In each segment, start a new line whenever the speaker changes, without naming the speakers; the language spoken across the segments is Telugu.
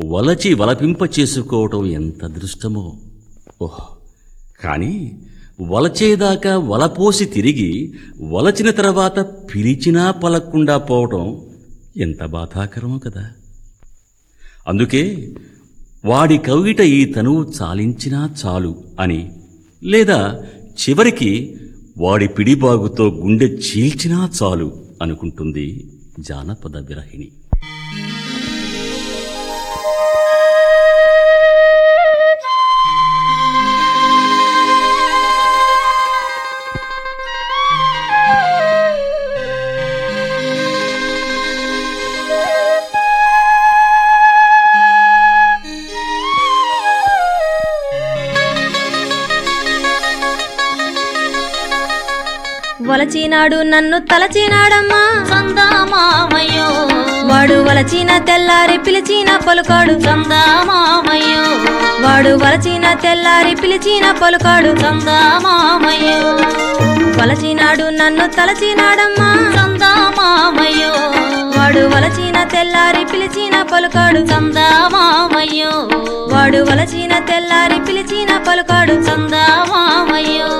వలచి వలపింప చేసుకోవటం ఎంత అదృష్టమో ఓహ్ కానీ వలచేదాకా వలపోసి తిరిగి వలచిన తర్వాత పిలిచినా పలక్కుండా పోవటం ఎంత బాధాకరమో కదా అందుకే వాడి కవిట ఈ తనువు చాలించినా చాలు అని లేదా చివరికి వాడి పిడిబాగుతో గుండె చీల్చినా చాలు అనుకుంటుంది జానపద విరహిణి
వలచినాడు నన్ను తలచినాడమ్మా
చందమామయో
వాడు వలచిన తెల్లారి పిలిచిన పలుకాడు
చందమామయో
వాడు వలచిన తెల్లారి పిలిచిన పలుకాడు
చందమామయో
వలచినాడు నన్ను తలచినాడమ్మా
చందమామయో
వాడు వలచిన తెల్లారి పిలిచిన పలుకాడు
చందమామయో
వాడు వలచిన తెల్లారి పిలిచిన పలుకాడు
చందమామయో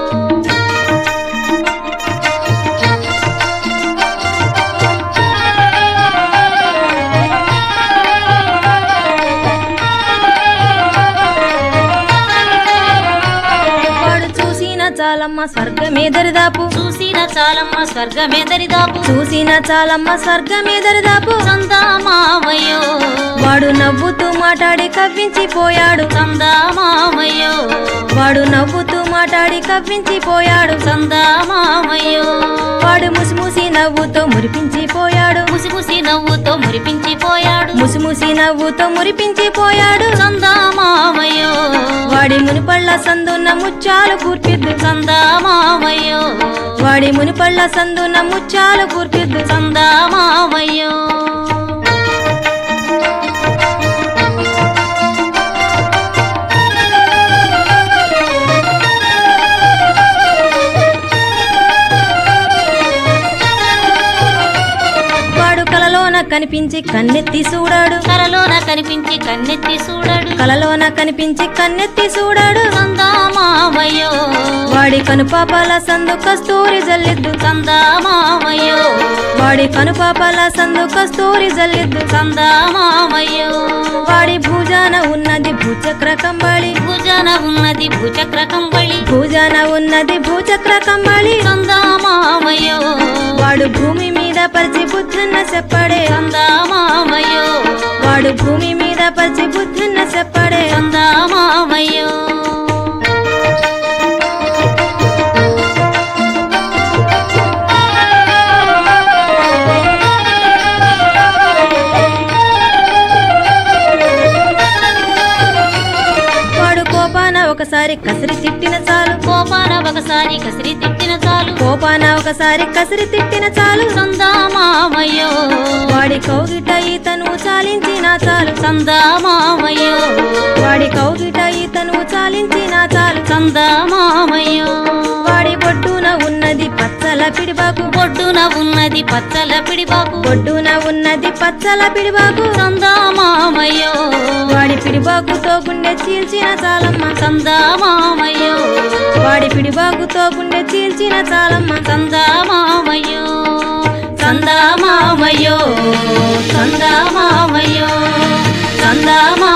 వాడు చూసిన చాలమ్మ స్వర్గమే దరిదాపు
చూసిన చాలమ్మ స్వర్గమే దరిదాపు
చూసిన చాలమ్మ స్వర్గమే దరిదాపు
చందమామయో
వాడు నవ్వుతూ మాట్లాడి కవ్వించి పోయాడు
చందమామయో
వాడు నవ్వుతూ మాట్లాడి కవ్వించి పోయాడు
చందమామయో
వాడు ముసిముసి నవ్వుతో మురిపించి పోయాడు
ముసిముసి నవ్వుతో మురిపించిపోయాడు
ముసిముసి నవ్వుతో మురిపించి పోయాడు
చందమామయో
వాడి మునిపళ్ళ సందున్న ముచ్చాలు కూర్పిద్దు
చందమామయో
వాడి మునిపళ్ళ సందున్న ముచ్చాలు కూర్పిద్దు
చందమామయో
వాడు కలలోన కనిపించి కన్నెత్తి చూడాడు
కలలోన కనిపించి కన్నెత్తి చూడడు
కలలోన కనిపించి కన్నెత్తి చూడాడు
చందమామయో
వాడి కనుపాపాల సందు కస్తూరి జల్లిద్దు
చందమామయో
వాడి కనుపాపాల సందు కస్తూరి జల్లిద్దు
చందమామయో
వాడి భుజాన ఉన్నది భూచక్ర కంబళి
భుజన ఉన్నది భుచక్ర కంబళి
భుజాన ఉన్నది భూచక్ర కంబళి
చందమామయో
వాడు భూమి మీద పరిచి బుద్ధున్న చెప్పడే
చందమామయో
వాడు భూమి మీద పరిచి బుద్ధున్న చెప్పడే
చందమామయో
వాడు కోపాన ఒకసారి కసిరి తిట్టిన చాలు
కోపాన ఒకసారి కసిరి తిట్టిన చాలు
కోపాన ఒకసారి కసిరి తిట్టిన చాలు
చందమామయో
వాడి కౌగిట ఈతను చాలించిన చాలు
చందమామయో
వాడి కౌగిట ఈతను చాలించిన చాలు
చందమామయో
వాడి బొడ్డున ఉన్నది పచ్చల పిడిబాకు
బొడ్డున ఉన్నది పచ్చల పిడిబాకు
బొడ్డున ఉన్నది పచ్చల పిడిబాకు
చందమామయో
వాడి పిడిబాకుతో గుండె చీల్చిన చాలమ్మ
చందమామయో
వాడి పిడిబాకుతో గుండె చీల్చిన చాలమ్మ
చందమామయో చందమామయో చందమామయో చందమా